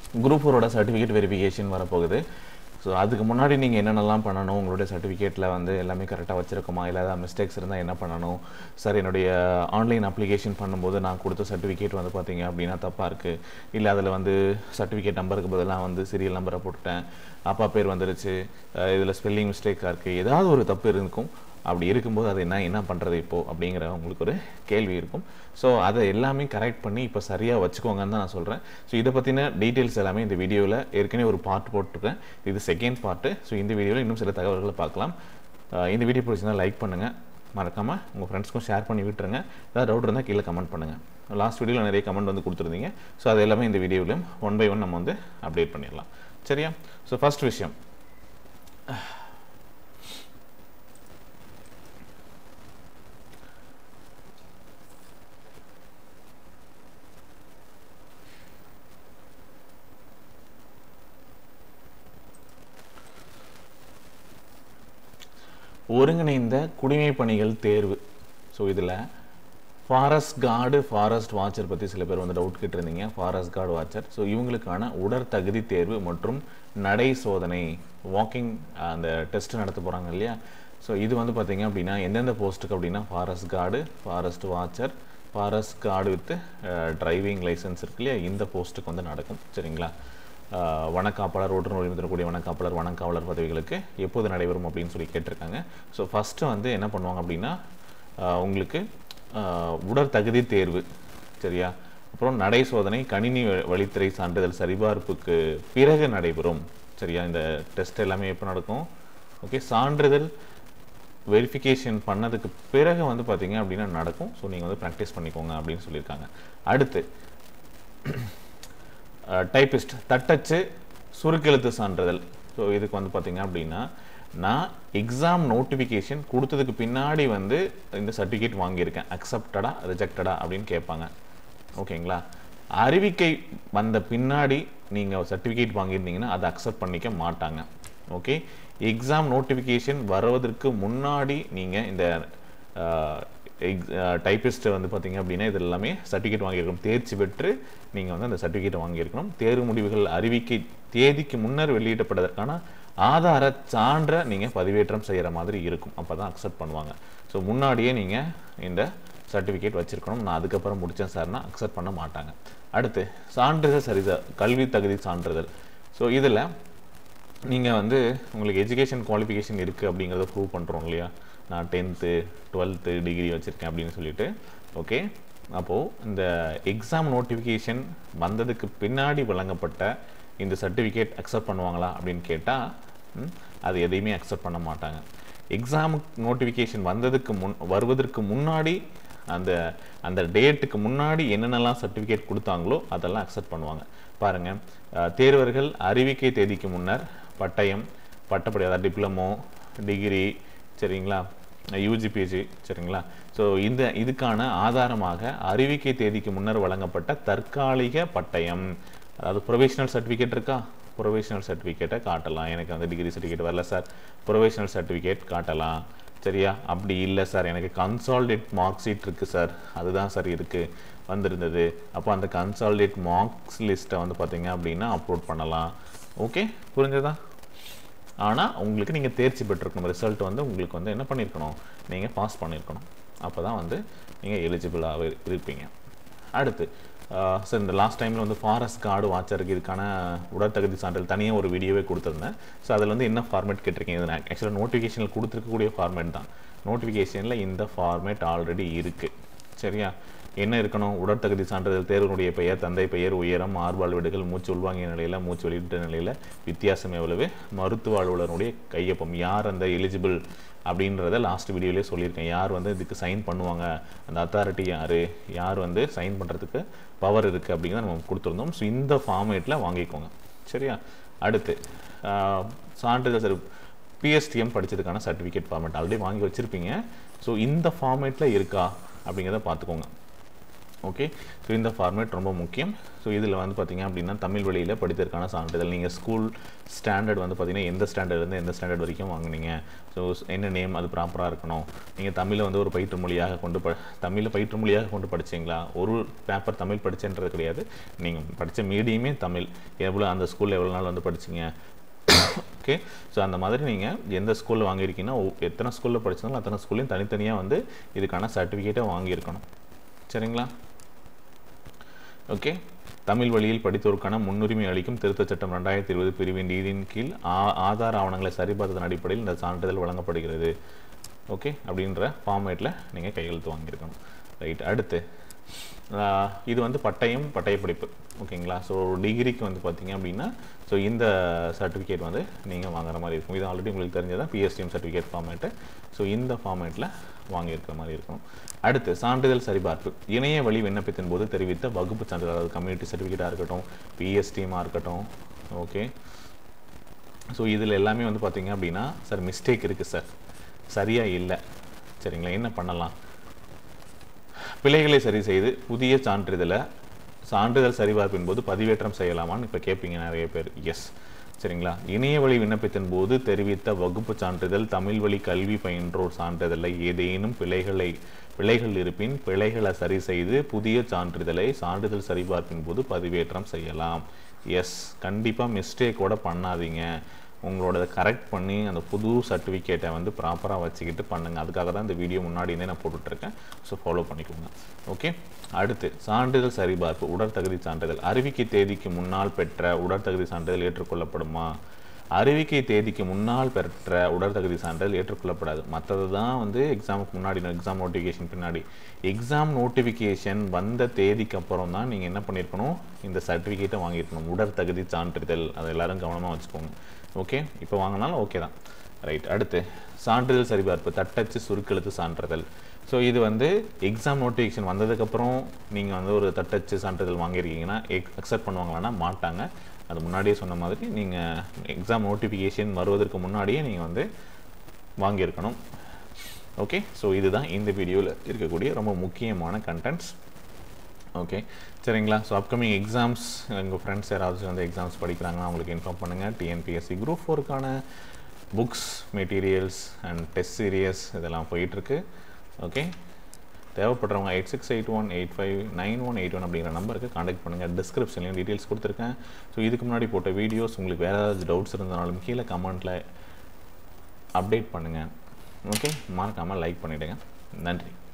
group ஃபோரோட certificate verification வரப்போகுது so அதுக்கு முன்னாடி நீங்கள் என்னென்னலாம் பண்ணணும் உங்களுடைய சர்டிஃபிகேட்டில் வந்து எல்லாமே கரெக்டாக வச்சுருக்குமா இல்லை ஏதாவது மிஸ்டேக்ஸ் இருந்தால் என்ன பண்ணணும் சார் என்னுடைய ஆன்லைன் அப்ளிகேஷன் பண்ணும்போது நான் கொடுத்த சர்டிஃபிகேட் வந்து பார்த்தீங்க அப்படின்னா தப்பாக இருக்குது இல்லை அதில் வந்து சர்டிஃபிகேட் நம்பருக்கு பதிலாக வந்து சீரியல் நம்பரை போட்டுட்டேன் அப்பா பேர் வந்துருச்சு இதில் ஸ்பெல்லிங் மிஸ்டேக்காக இருக்குது ஏதாவது ஒரு தப்பு இருக்கும் அப்படி இருக்கும்போது அது என்ன என்ன பண்ணுறது இப்போது அப்படிங்கிற உங்களுக்கு ஒரு கேள்வி இருக்கும் ஸோ அதை எல்லாமே கரெக்ட் பண்ணி இப்போ சரியாக வச்சுக்கோங்கன்னு தான் நான் சொல்கிறேன் ஸோ இதை பற்றின டீட்டெயில்ஸ் எல்லாமே இந்த வீடியோவில் ஏற்கனவே ஒரு பார்ட் போட்டிருக்கேன் இது செகண்ட் பார்ட்டு ஸோ இந்த வீடியோவில் இன்னும் சில தகவல்களை பார்க்கலாம் அஹ் இந்த வீடியோ பிடிச்சிருந்தா லைக் பண்ணுங்கள் மறக்காமல் உங்கள் ஃப்ரெண்ட்ஸ்க்கும் ஷேர் பண்ணி விட்டுருங்க ஏதாவது டவுட் இருந்தால் கீழே கமெண்ட் பண்ணுங்கள் லாஸ்ட் வீடியோவில் நிறைய கமெண்ட் வந்து கொடுத்துருந்தீங்க ஸோ அது எல்லாமே இந்த வீடியோவிலும் ஒன் பை ஒன் நம்ம வந்து அப்டேட் பண்ணிடலாம் சரியா ஸோ ஃபர்ஸ்ட் விஷயம் ஒருங்கிணைந்த குடிமை பணிகள் தேர்வு ஸோ இதில் ஃபாரஸ்ட் கார்டு ஃபாரஸ்ட் வாட்சர் பற்றி சில பேர் வந்து டவுட் கேட்டிருந்தீங்க ஃபாரஸ்ட் கார்டு வாட்சர் ஸோ இவங்களுக்கான உடற்தகுதி தேர்வு மற்றும் நடை சோதனை வாக்கிங் அந்த டெஸ்ட் நடத்த போகிறாங்க இல்லையா ஸோ இது வந்து பார்த்தீங்க அப்படின்னா எந்தெந்த போஸ்ட்டுக்கு அப்படின்னா forest guard forest watcher forest guard with driving licence இருக்கு இல்லையா இந்த போஸ்ட்டுக்கு வந்து நடக்கும் சரிங்களா ஆஹ் வனக்காப்பாளர் ஓட்டுநர் உரிமை தரக்கூடிய வனக்காப்பாளர் வனக்காவலர் பதவிகளுக்கு எப்போது நடைபெறும் அப்படின்னு சொல்லி கேட்டிருக்காங்க ஸோ ஃபஸ்ட்டு வந்து என்ன பண்ணுவாங்க அப்படின்னா ஆஹ் உங்களுக்கு ஆஹ் உடற்தகுதி தேர்வு சரியா அப்புறம் நடை சோதனை கணினி வ- வழித்துறை சான்றிதழ் சரிபார்ப்புக்கு பிறகு நடைபெறும் சரியா இந்த டெஸ்ட் எல்லாமே எப்போ நடக்கும் ஓகே சான்றிதழ் வெரிஃபிகேஷன் பண்ணதுக்கு பிறகு வந்து பார்த்தீங்க அப்படின்னா நடக்கும் ஸோ நீங்கள் வந்து ப்ராக்டிஸ் பண்ணிக்கோங்க அப்படின்னு சொல்லியிருக்காங்க அடுத்து டைப்பிஸ்ட் தட்டச்சு சுருக்கெழுத்து சான்றிதழ் ஸோ இதுக்கு வந்து பார்த்தீங்க அப்படின்னா நான் எக்ஸாம் நோட்டிஃபிகேஷன் கொடுத்ததுக்கு பின்னாடி வந்து இந்த சர்டிஃபிகேட் வாங்கியிருக்கேன் அக்செப்டடா ரிஜெக்டடா அப்படின்னு கேட்பாங்க ஓகேங்களா அறிவிக்கை வந்த பின்னாடி நீங்கள் சர்டிஃபிகேட் வாங்கியிருந்தீங்கன்னா அதை அக்செப்ட் பண்ணிக்க மாட்டாங்க ஓகே எக்ஸாம் நோட்டிஃபிகேஷன் வருவதற்கு முன்னாடி நீங்கள் இந்த டைப்பிஸ்ட்டை வந்து பார்த்தீங்க அப்படின்னா இது எல்லாமே சர்டிஃபிகேட் வாங்கியிருக்கணும் தேர்ச்சி பெற்று நீங்கள் வந்து அந்த சர்டிஃபிகேட்டை வாங்கியிருக்கணும் தேர்வு முடிவுகள் அறிவிக்கை தேதிக்கு முன்னர் வெளியிடப்பட்டதற்கான ஆதார சான்றை நீங்கள் பதிவேற்றம் செய்கிற மாதிரி இருக்கும் அப்போ தான் அக்செப்ட் பண்ணுவாங்க ஸோ முன்னாடியே நீங்கள் இந்த சர்டிஃபிகேட் வச்சுருக்கணும் நான் அதுக்கப்புறம் முடித்தேன் சார்னா அக்செப்ட் பண்ண மாட்டாங்க அடுத்து சான்றிதழ் சரிதா கல்வி தகுதி சான்றிதழ் ஸோ இதில் நீங்கள் வந்து உங்களுக்கு எஜுகேஷன் குவாலிஃபிகேஷன் இருக்குது அப்படிங்கிறத ப்ரூவ் பண்ணுறோம் இல்லையா நான் டென்த்து டுவெல்த்து டிகிரி வச்சுருக்கேன் அப்படின்னு சொல்லிட்டு ஓகே அப்போது இந்த எக்ஸாம் நோட்டிஃபிகேஷன் வந்ததுக்கு பின்னாடி வழங்கப்பட்ட இந்த சர்டிஃபிகேட் அக்செப்ட் பண்ணுவாங்களா அப்படின்னு கேட்டால் அது எதையுமே அக்செப்ட் பண்ண மாட்டாங்க எக்ஸாம் நோட்டிஃபிகேஷன் வந்ததுக்கு முன் வருவதற்கு முன்னாடி அந்த அந்த டேட்டுக்கு முன்னாடி என்னென்னலாம் சர்டிஃபிகேட் கொடுத்தாங்களோ அதெல்லாம் அக்செப்ட் பண்ணுவாங்க பாருங்கள் தேர்வர்கள் அறிவிக்கை தேதிக்கு முன்னர் பட்டயம் பட்டப்படி அதாவது டிப்ளமோ டிகிரி சரிங்களா யூஜிபிஜி சரிங்களா ஸோ இந்த இதுக்கான ஆதாரமாக அறிவிக்கை தேதிக்கு முன்னர் வழங்கப்பட்ட தற்காலிக பட்டயம் அதாவது ப்ரொவிஷனல் சர்டிஃபிகேட் இருக்கா ப்ரொவிஷனல் சர்டிஃபிகேட்டை காட்டலாம் எனக்கு வந்து டிகிரி சர்டிஃபிகேட் வரல சார் ப்ரொவிஷனல் சர்டிஃபிகேட் காட்டலாம் சரியா அப்படி இல்லை சார் எனக்கு கன்சால்டேட் மார்க் ஷீட் இருக்குது சார் அதுதான் சார் இருக்குது வந்திருந்தது அப்போ அந்த கன்சால்டேட் மார்க்ஸ் லிஸ்ட்டை வந்து பார்த்தீங்க அப்படின்னா அப்லோட் பண்ணலாம் ஓகே புரிஞ்சதா ஆனால் உங்களுக்கு நீங்கள் தேர்ச்சி பெற்றிருக்கணும் ரிசல்ட் வந்து உங்களுக்கு வந்து என்ன பண்ணியிருக்கணும் நீங்கள் பாஸ் பண்ணியிருக்கணும் அப்போ தான் வந்து நீங்கள் எலிஜிபிளாக இருப்பீங்க அடுத்து சார் இந்த லாஸ்ட் டைமில் வந்து ஃபாரஸ்ட் கார்டு வாட்சருக்கு இதுக்கான உடற்தகுதி சான்றிதழ் தனியாக ஒரு வீடியோவே கொடுத்துருந்தேன் ஸோ அதில் வந்து என்ன ஃபார்மேட் கேட்டிருக்கீங்க இது ஆக்சுவலாக நோட்டிஃபிகேஷனில் கொடுத்துருக்கக்கூடிய ஃபார்மேட் தான் நோட்டிஃபிகேஷனில் இந்த ஃபார்மேட் ஆல்ரெடி இருக்குது சரியா என்ன இருக்கணும் உடற்தகுதி சான்றிதழ் தேர்வனுடைய பெயர் தந்தை பெயர் உயரம் மார்பால் வீடுகள் மூச்சு உள்வாங்கிய நிலையில் மூச்சு வெளியிட்ட நிலையில் வித்தியாசம் எவ்வளவு மருத்துவ அலுவலருடைய கையொப்பம் யார் அந்த எலிஜிபிள் அப்படின்றத லாஸ்ட் வீடியோலேயே சொல்லியிருக்கேன் யார் வந்து இதுக்கு சைன் பண்ணுவாங்க அந்த அத்தாரிட்டி யார் யார் வந்து சைன் பண்ணுறதுக்கு பவர் இருக்குது அப்படிங்கிறத நம்ம கொடுத்துருந்தோம் ஸோ இந்த ஃபார்மேட்டில் வாங்கிக்கோங்க சரியா அடுத்து ஆஹ், சான்றிதழ் சரி பிஎஸ்டிஎம் படித்ததுக்கான சர்டிஃபிகேட் ஃபார்மேட் ஆல்ரெடி வாங்கி வச்சுருப்பீங்க ஸோ இந்த ஃபார்மேட்டில் இருக்கா அப்படிங்கிறத பார்த்துக்கோங்க ஓகே ஸோ இந்த ஃபார்மேட் ரொம்ப முக்கியம் ஸோ இதில் வந்து பார்த்தீங்க அப்படின்னா தமிழ் வழியில் படித்ததற்கான சான்றிதழ் நீங்கள் ஸ்கூல் ஸ்டாண்டர்ட் வந்து பார்த்தீங்கன்னா எந்த ஸ்டாண்டர்ட்லேருந்து எந்த ஸ்டாண்டர்ட் வரைக்கும் வாங்குனீங்க ஸோ என்ன நேம் அது ப்ராப்பராக இருக்கணும் நீங்கள் தமிழை வந்து ஒரு பயிற்று மொழியாக கொண்டு ப தமிழை பயிற்று மொழியாக கொண்டு படிச்சீங்களா ஒரு பேப்பர் தமிழ் படிச்சேன்றது கிடையாது நீங்கள் படித்த மீடியமே தமிழ் எவ்வளோ அந்த ஸ்கூலில் எவ்வளோ நாள் வந்து படிச்சீங்க ஓகே ஸோ அந்த மாதிரி நீங்கள் எந்த ஸ்கூலில் வாங்கியிருக்கீங்கன்னா ஒ- எத்தனை ஸ்கூலில் படிச்சாலும் அத்தனை ஸ்கூல்லையும் தனித்தனியாக வந்து இதுக்கான சர்டிஃபிகேட்டை வாங்கியிருக்கணும் சரிங்களா ஓகே தமிழ் வழியில் படித்தோருக்கான முன்னுரிமை அளிக்கும் திருத்தச் சட்டம் ரெண்டாயிரத்தி இருபது பிரிவின் நீதியின் கீழ் ஆ- ஆதார ஆவணங்களை சரிபார்த்ததன் அடிப்படையில் இந்த சான்றிதழ் வழங்கப்படுகிறது ஓகே அப்படின்ற ஃபார்மேட்டில் நீங்கள் கையெழுத்து வாங்கியிருக்கணும் ரைட் அடுத்து ஆஹ் இது வந்து பட்டயம் பட்டய படிப்பு ஓகேங்களா ஸோ டிகிரிக்கு வந்து பார்த்தீங்க அப்படின்னா ஸோ இந்த சர்டிஃபிகேட் வந்து நீங்கள் வாங்குற மாதிரி இருக்கும் இது ஆல்ரெடி உங்களுக்கு தெரிஞ்சதான் பிஎஸ்டிஎம் சர்டிஃபிகேட் ஃபார்மேட்டு ஸோ இந்த ஃபார்மேட்டில் வாங்கியிருக்கிற மாதிரி இருக்கணும் அடுத்து சான்றிதழ் சரிபார்ப்பு இணைய வழி விண்ணப்பத்தின் போது தெரிவித்த வகுப்பு சான்றிதழ் அதாவது கம்யூனிட்டி சர்டிஃபிகேட்டாக இருக்கட்டும் பிஎஸ்டிஎம்மாக இருக்கட்டும் ஓகே ஸோ இதில் எல்லாமே வந்து பார்த்தீங்க அப்படின்னா சார் மிஸ்டேக் இருக்குது சார் சரியாக இல்லை சரிங்களா என்ன பண்ணலாம் பிழைகளை சரி செய்து புதிய சான்றிதழை சான்றிதழ் சரிபார்ப்பின் போது பதிவேற்றம் செய்யலாமான்னு இப்போ கேட்பீங்க நிறைய பேர் எஸ் சரிங்களா இணைய வழி விண்ணப்பத்தின் போது தெரிவித்த வகுப்பு சான்றிதழ் தமிழ் வழி கல்வி பயின்றோர் சான்றிதழை ஏதேனும் பிழைகளை பிழைகள் இருப்பின் பிழைகளை சரி செய்து புதிய சான்றிதழை சான்றிதழ் சரிபார்ப்பின் போது பதிவேற்றம் செய்யலாம் எஸ் கண்டிப்பாக மிஸ்டேக்கோட பண்ணாதீங்க உங்களோட கரெக்ட் பண்ணி அந்த புது சர்டிஃபிகேட்டை வந்து ப்ராப்பராக வச்சுக்கிட்டு பண்ணுங்கள் அதுக்காக தான் இந்த வீடியோ முன்னாடி இருந்தே நான் போட்டுட்ருக்கேன் ஸோ ஃபாலோ பண்ணிக்கோங்க ஓகே அடுத்து சான்றிதழ் சரிபார்ப்பு உடற்தகுதி சான்றிதழ் அறிவிக்கை தேதிக்கு முன்னால் பெற்ற உடற்தகுதி சான்றிதழ் ஏற்றுக்கொள்ளப்படுமா அறிவிக்கை தேதிக்கு முன்னால் பெற்ற உடற்தகுதி சான்றிதழ் ஏற்றுக்கொள்ளப்படாது மற்றது தான் வந்து எக்ஸாமுக்கு முன்னாடி எக்ஸாம் நோட்டிஃபிகேஷன் பின்னாடி எக்ஸாம் நோட்டிஃபிகேஷன் வந்த தேதிக்கு அப்புறம் தான் நீங்கள் என்ன பண்ணியிருக்கணும் இந்த சர்டிஃபிகேட்டை வாங்கியிருக்கணும் உடற்தகுதி சான்றிதழ் அதை எல்லாரும் கவனமாக வச்சுக்கோங்க ஓகே இப்போ வாங்கினாலும் ஓகே தான் ரைட் அடுத்து சான்றிதழ் சரிபார்ப்பு தட்டச்சு சுருக்கெழுத்து சான்றிதழ் ஸோ இது வந்து எக்ஸாம் நோட்டிஃபிகேஷன் வந்ததுக்கப்புறம் நீங்கள் வந்து ஒரு தட்டச்சு சான்றிதழ் வாங்கியிருக்கீங்கன்னா அக்செப்ட் பண்ணுவாங்களான்னா மாட்டாங்க அது முன்னாடியே சொன்ன மாதிரி நீங்கள் எக்ஸாம் நோட்டிஃபிகேஷன் வருவதற்கு முன்னாடியே நீங்கள் வந்து வாங்கியிருக்கணும் ஓகே ஸோ இதுதான் இந்த வீடியோவில் இருக்கக்கூடிய ரொம்ப முக்கியமான கண்டென்ட்ஸ் ஓகே சரிங்களா ஸோ அப்கமிங் எக்ஸாம்ஸ் எங்கள் ஃப்ரெண்ட்ஸ் யாராவது வந்து எக்ஸாம்ஸ் படிக்கிறாங்கன்னா அவங்களுக்கு இன்ஃபார்ம் பண்ணுங்கள் டிஎன்பிஎஸ்சி குரூப் ஃபோருக்கான books materials and test series இதெல்லாம் போயிட்டுருக்கு ஓகே தேவைப்படுறவங்க eight six eight one eight five nine one eight one அப்படிங்கிற நம்பருக்கு காண்டாக்ட் பண்ணுங்கள் டிஸ்கிரிப்ஷன்லையும் டீட்டெயில்ஸ் கொடுத்துருக்கேன் ஸோ இதுக்கு முன்னாடி போட்ட வீடியோஸ் உங்களுக்கு வேறு ஏதாவது டவுட்ஸ் இருந்தாலும் கீழே கமெண்ட்டில் அப்டேட் பண்ணுங்கள் ஓகே மறக்காமல் லைக் பண்ணிவிடுங்க நன்றி